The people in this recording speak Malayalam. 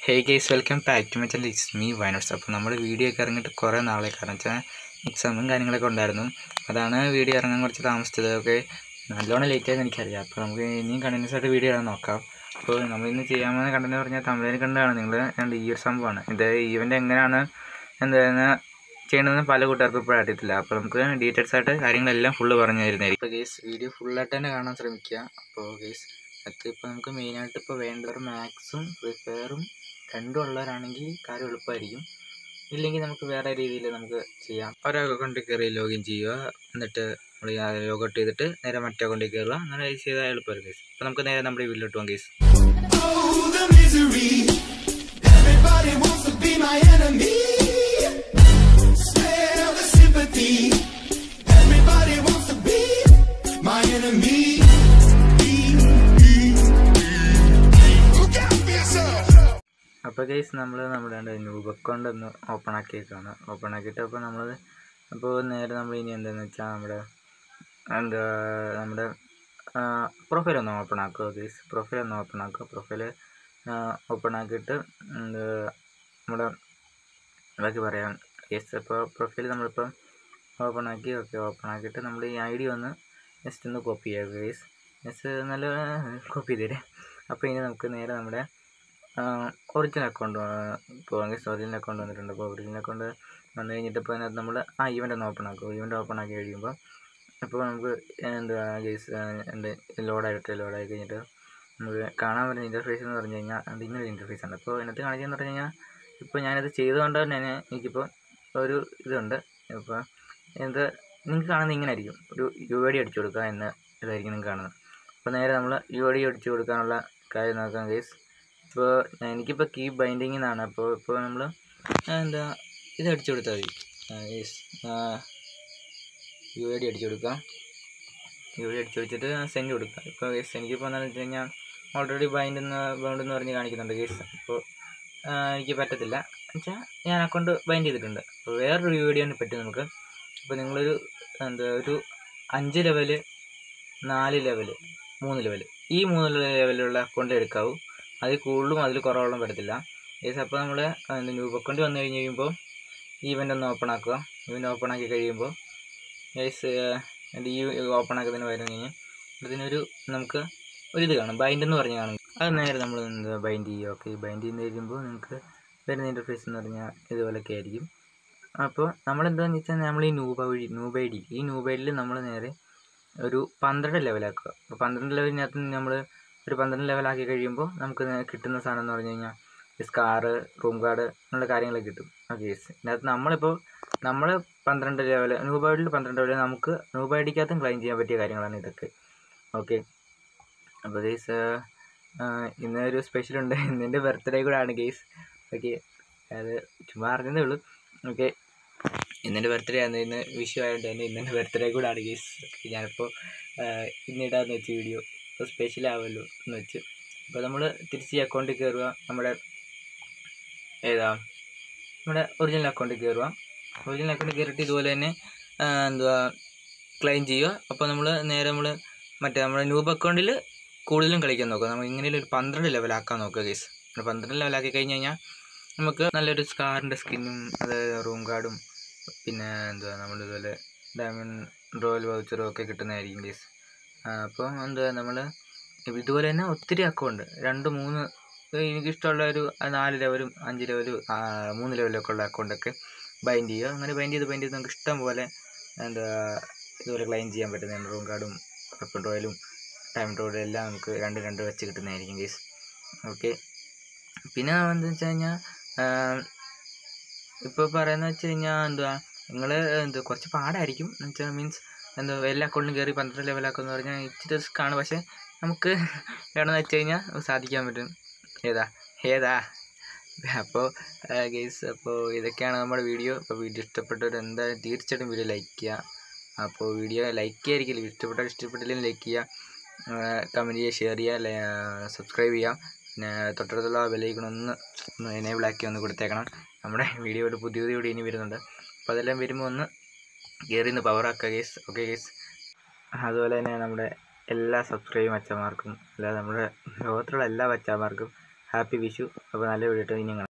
Hey guys welcome back to my channel it's me വയനാട്സ് അപ്പോൾ നമ്മുടെ വീഡിയോ ഒക്കെ ഇറങ്ങിയിട്ട് കുറേ നാളെ കാരണം വെച്ചാൽ എക്സാമും കാര്യങ്ങളൊക്കെ ഉണ്ടായിരുന്നു അതാണ് വീഡിയോ ഇറങ്ങാൻ കുറച്ച് താമസിച്ചത് ഒക്കെ നല്ലോണം ലേറ്റ് ആയെന്ന് എനിക്കറിയാം അപ്പോൾ നമുക്ക് ഇനിയും കണ്ടിന്യൂസ് ആയിട്ട് വീഡിയോ ഇടാൻ നോക്കാം അപ്പോൾ നമ്മൾ ഇന്ന് ചെയ്യാൻ പോകുന്ന കണ്ടന്റ് പറഞ്ഞാൽ തമിഴിൽ കണ്ടാണ് നിങ്ങൾ രണ്ട് ഈ ഒരു സംഭവമാണ് ഇത് ഈവൻ്റ് എങ്ങനെയാണ് എന്താ ചെയ്യണമെന്ന് പല കൂട്ടുകാർക്കും ഇപ്പോൾ അറിയത്തില്ല അപ്പോൾ നമുക്ക് ഡീറ്റെയിൽസ് ആയിട്ട് കാര്യങ്ങളെല്ലാം ഫുള്ള് പറഞ്ഞു തരുന്നതായിരിക്കും ഇപ്പോൾ ഗേസ് വീഡിയോ ഫുള്ളായിട്ട് തന്നെ കാണാൻ ശ്രമിക്കുക അപ്പോൾ ഗേസ് അത് ഇപ്പോൾ നമുക്ക് മെയിനായിട്ട് ഇപ്പോൾ വേണ്ടവർ മാത്സും ഫ്രീ ഫയറും രണ്ടും ഉള്ളവരാണെങ്കിൽ കാര്യം എളുപ്പമായിരിക്കും ഇല്ലെങ്കിൽ നമുക്ക് വേറെ രീതിയിൽ നമുക്ക് ചെയ്യാം ഒരു അക്കൗണ്ടിൽ കയറി ലോഗിൻ ചെയ്യുക എന്നിട്ട് നമ്മൾ ലോഗൗട്ട് ചെയ്തിട്ട് നേരെ മറ്റേ അക്കൗണ്ടിൽ കയറുക അങ്ങനെ ചെയ്താൽ എളുപ്പമായിരിക്കും കേസ് അപ്പോൾ നമുക്ക് നേരെ നമ്മുടെ വീട്ടിലോട്ട് പോകാം guys Oh, the misery. Everybody wants to be my enemy. Smell the sympathy. Everybody wants to be my enemy. Look out for yourself. അപ്പോൾ കേസ് നമ്മൾ നമ്മുടെ ന്യൂബ് അക്കൗണ്ട് ഒന്ന് ഓപ്പൺ ആക്കിയേക്കാണ് ഓപ്പൺ ആക്കിയിട്ട് അപ്പോൾ നമ്മൾ അപ്പോൾ നേരെ നമ്മൾ ഇനി എന്താണെന്ന് വെച്ചാൽ നമ്മുടെ എന്താ നമ്മുടെ പ്രൊഫൈൽ ഒന്ന് ഓപ്പൺ ആക്കുക കേസ് പ്രൊഫൈൽ ഒന്ന് ഓപ്പൺ ആക്കുക പ്രൊഫൈൽ ഓപ്പൺ ആക്കിയിട്ട് എന്ത് നമ്മുടെ ബാക്കി പറയാം യെസ് അപ്പോൾ പ്രൊഫൈൽ നമ്മളിപ്പം ഓപ്പൺ ആക്കി ഓക്കെ ഓപ്പൺ ആക്കിയിട്ട് നമ്മൾ ഈ ഐ ഡി ഒന്ന് ജസ്റ്റ് ഒന്ന് കോപ്പി ചെയ്യുക കേസ് യെസ് നല്ല കോപ്പി ചെയ്തേരെ അപ്പോൾ ഇനി നമുക്ക് നേരെ നമ്മുടെ ഒറിജിനൽ അക്കൗണ്ട് ഇപ്പോൾ ഒറിജിനൽ അക്കൗണ്ട് വന്നിട്ടുണ്ട് അപ്പോൾ ഒറിജിനൽ അക്കൗണ്ട് വന്നു കഴിഞ്ഞിട്ട് ഇപ്പോൾ അതിനകത്ത് നമ്മൾ ആ ഇവൻ്റ് ഒന്ന് ഓപ്പൺ ആക്കും ഇവൻ്റ് ഓപ്പൺ ആക്കി കഴിയുമ്പോൾ അപ്പോൾ നമുക്ക് എന്താ ഗേസ് എൻ്റെ ലോഡായിട്ട് ലോഡായി കഴിഞ്ഞിട്ട് നമുക്ക് കാണാൻ പറ്റുന്ന ഇൻ്റർഫേസ് എന്ന് പറഞ്ഞു കഴിഞ്ഞാൽ അത് ഇങ്ങനെ ഒരു ഇൻ്റർഫേസ് ഉണ്ട് അപ്പോൾ ഇതിനകത്ത് കാണിച്ചതെന്ന് പറഞ്ഞു കഴിഞ്ഞാൽ ഇപ്പോൾ ഞാനത് ചെയ്തുകൊണ്ട് തന്നെ എനിക്കിപ്പോൾ ഒരു ഇതുണ്ട് ഇപ്പോൾ എന്ത് നിങ്ങൾക്ക് കാണുന്നത് ഇങ്ങനെ ആയിരിക്കും ഒരു യു ഐ ഡി അടിച്ചു കൊടുക്കുക എന്ന് ഇതായിരിക്കും നിങ്ങൾക്ക് കാണുന്നത് അപ്പോൾ നേരെ നമ്മൾ യു ഐ ഡി അടിച്ചു കൊടുക്കാനുള്ള കാര്യം നോക്കാം ഗേസ് ഇപ്പോൾ എനിക്കിപ്പോൾ കീ ബൈൻഡിങ് എന്നാണ് അപ്പോൾ ഇപ്പോൾ നമ്മൾ എന്താ ഇത് അടിച്ചു കൊടുത്താൽ മതി യെസ് യു ഐ ഡി അടിച്ചു കൊടുക്കാം യു ഐ ഡി അടിച്ചു കൊടുത്തിട്ട് സെൻഡ് കൊടുക്കുക ഇപ്പോൾ യെസ് എനിക്കിപ്പോൾ എന്താണെന്ന് വെച്ച് കഴിഞ്ഞാൽ ഓൾറെഡി ബൈൻഡ് എന്ന് ബൗണ്ട് എന്ന് പറഞ്ഞ് കാണിക്കുന്നുണ്ട് കേസ് അപ്പോൾ എനിക്ക് പറ്റത്തില്ല എന്നുവെച്ചാൽ ഞാൻ അക്കൗണ്ട് ബൈൻഡ് ചെയ്തിട്ടുണ്ട് അപ്പോൾ വേറൊരു യു ഐ ഡി ആണ് പറ്റും നമുക്ക് അപ്പോൾ നിങ്ങളൊരു എന്താ ഒരു അഞ്ച് ലെവല് നാല് ലെവല് മൂന്ന് ലെവല് ഈ മൂന്ന് ലെവലിലുള്ള അക്കൗണ്ട് എടുക്കാവൂ അതിൽ കൂടുതലും അതിൽ കുറവുകളും പറ്റത്തില്ല ഏസ് അപ്പോൾ നമ്മൾ ന്യൂബ് അക്കൗണ്ട് വന്നു കഴിഞ്ഞ് കഴിയുമ്പോൾ ഈവൻ്റ് ഒന്ന് ഓപ്പൺ ആക്കുക ഈവൻ്റ് ഓപ്പൺ ആക്കി കഴിയുമ്പോൾ ഏസ് എൻ്റെ ഈ ഓപ്പൺ ആക്കുന്നതിന് പകരം കഴിഞ്ഞ് ഇതിനൊരു നമുക്ക് ഒരിത് കാണും ബൈൻഡ് എന്ന് പറഞ്ഞ് കാണും അത് നേരെ നമ്മൾ എന്താ ബൈൻഡ് ചെയ്യുക ഓക്കെ ബൈൻഡ് ചെയ്യുന്ന കഴിയുമ്പോൾ നിങ്ങൾക്ക് വരുന്ന ഇൻ്റർഫേസ് എന്ന് പറഞ്ഞാൽ ഇതുപോലൊക്കെ ആയിരിക്കും അപ്പോൾ നമ്മളെന്താണെന്ന് വെച്ചാൽ നമ്മൾ ഈ നൂബ വഴി നൂബ ഐ ഡി ഈ നൂബ ഐ ഡിയിൽ നമ്മൾ നേരെ ഒരു പന്ത്രണ്ട് ലെവലാക്കുക അപ്പോൾ പന്ത്രണ്ട് ലെവലിനകത്ത് നമ്മൾ ഒരു പന്ത്രണ്ട് ലെവലാക്കി കഴിയുമ്പോൾ നമുക്ക് കിട്ടുന്ന സാധനം എന്ന് പറഞ്ഞു കഴിഞ്ഞാൽ സ്കാറ് റൂം കാർഡ് എന്നുള്ള കാര്യങ്ങളൊക്കെ കിട്ടും ഓക്കെ യെസ് ഇതിനകത്ത് നമ്മളിപ്പോൾ നമ്മൾ പന്ത്രണ്ട് ലെവൽ നൂബൈഡിൽ പന്ത്രണ്ട് ലെവൽ നമുക്ക് നൂബൈഡിക്കകത്തും ക്ലെയിം ചെയ്യാൻ പറ്റിയ കാര്യങ്ങളാണ് ഇതൊക്കെ ഓക്കെ അപ്പോൾ ഗെയ്സ് ഇന്ന് ഒരു സ്പെഷ്യൽ ഉണ്ട് ഇന്നെൻ്റെ ബർത്ത്ഡേ കൂടെ ആണ് ഗെയ്സ് ഓക്കെ അത് ചുമ്മാ അറിഞ്ഞതേ ഉള്ളൂ ഓക്കെ ഇന്നെൻ്റെ ബർത്ത്ഡേ ആണ് ഇന്ന് വിഷു ആയതുകൊണ്ട് തന്നെ ഇന്നെൻ്റെ ബർത്ത്ഡേ കൂടെ ആണ് ഗെയ്സ് ഓക്കെ ഞാനിപ്പോൾ ഇന്നിടാന്ന് വെച്ച് വീഡിയോ അപ്പോൾ സ്പെഷ്യൽ ആവുമല്ലോ എന്ന് വെച്ച് അപ്പോൾ നമ്മൾ തിരിച്ച് ഈ അക്കൗണ്ടിൽ കയറുക നമ്മുടെ ഏതാ നമ്മുടെ ഒറിജിനൽ അക്കൗണ്ടിൽ കയറുക ഒറിജിനൽ അക്കൗണ്ടിൽ കയറിയിട്ട് ഇതുപോലെ തന്നെ എന്തുവാ ക്ലെയിം ചെയ്യുക അപ്പോൾ നമ്മൾ നേരെ നമ്മൾ മറ്റേ നമ്മുടെ ന്യൂബ് അക്കൗണ്ടിൽ കൂടുതലും കളിക്കാൻ നോക്കുക നമ്മൾ ഇങ്ങനെ ഒരു പന്ത്രണ്ട് ലെവലാക്കാൻ നോക്കുക കേസ് പന്ത്രണ്ട് ലെവലാക്കി കഴിഞ്ഞ് കഴിഞ്ഞാൽ നമുക്ക് നല്ലൊരു സ്കാറിൻ്റെ സ്കിന്നും അതായത് റൂം കാർഡും പിന്നെ എന്തുവാ നമ്മളിതുപോലെ ഡയമണ്ട് റോയൽ വൗച്ചറും ഒക്കെ കിട്ടുന്നതായിരിക്കും കേസ് അപ്പോൾ എന്തുവാ നമ്മൾ ഇതുപോലെ തന്നെ ഒത്തിരി അക്കൗണ്ട് രണ്ട് മൂന്ന് എനിക്കിഷ്ടമുള്ള ഒരു നാല് ലെവലും അഞ്ച് ലെവലും മൂന്ന് ലെവലൊക്കെ ഉള്ള അക്കൗണ്ടൊക്കെ ബൈൻഡ് ചെയ്യുക അങ്ങനെ ബൈൻഡ് ചെയ്ത് ബൈൻഡ് ചെയ്ത് നമുക്ക് ഇഷ്ടം പോലെ എന്താ ഇതുപോലെ ക്ലെയിം ചെയ്യാൻ പറ്റുന്ന റൂം കാർഡും വെപ്പൺ റോയലും ടൈം റോയലും എല്ലാം നമുക്ക് രണ്ട് രണ്ട് വെച്ച് കിട്ടുന്നതായിരിക്കും കേസ് ഓക്കെ പിന്നെ എന്താണെന്ന് വെച്ച് കഴിഞ്ഞാൽ ഇപ്പോൾ പറയുന്നത് വെച്ച് കഴിഞ്ഞാൽ എന്തുവാ നിങ്ങൾ എന്ത് കുറച്ച് പാടായിരിക്കും എന്ന് വെച്ചാൽ മീൻസ് എന്താ എല്ലാ അക്കൗണ്ടിലും കയറി പന്ത്രണ്ട് ലെവലാക്കുമെന്ന് പറഞ്ഞാൽ ഇച്ചിരി റിസ്ക് ആണ് പക്ഷേ നമുക്ക് വേണമെന്ന് വെച്ച് കഴിഞ്ഞാൽ സാധിക്കാൻ പറ്റും ഏതാ ഏതാ അപ്പോൾ ഗെയ്സ് അപ്പോൾ ഇതൊക്കെയാണ് നമ്മുടെ വീഡിയോ അപ്പോൾ വീഡിയോ ഇഷ്ടപ്പെട്ടവർ എന്തായാലും തീർച്ചയായിട്ടും വീഡിയോ ലൈക്ക് ചെയ്യുക അപ്പോൾ വീഡിയോ ലൈക്ക് ചെയ്യായിരിക്കില്ല ഇഷ്ടപ്പെട്ടാൽ ഇഷ്ടപ്പെട്ടില്ലെങ്കിൽ ലൈക്ക് ചെയ്യുക കമൻറ്റ് ചെയ്യുക ഷെയർ ചെയ്യുക സബ്സ്ക്രൈബ് ചെയ്യുക പിന്നെ തൊട്ടടുത്തുള്ള ബെല്ലൈക്കൺ ഒന്ന് എനേബിൾ ആക്കി ഒന്ന് കൊടുത്തേക്കണം നമ്മുടെ വീഡിയോയിൽ പുതിയ പുതിയ വീഡിയോ ഇനി വരുന്നുണ്ട് അപ്പോൾ അതെല്ലാം വരുമ്പോൾ ഒന്ന് കയറി ഒന്ന് പവർ ആക്കുക ഗേസ് ഓക്കെ ഗേസ് അതുപോലെ തന്നെ നമ്മുടെ എല്ലാ സബ്സ്ക്രൈബും അച്ഛന്മാർക്കും അല്ലാതെ നമ്മുടെ ലോകത്തിലുള്ള എല്ലാ അച്ഛന്മാർക്കും ഹാപ്പി വിഷു അപ്പോൾ നല്ല വീഡിയോ ഇനിയും കാണാം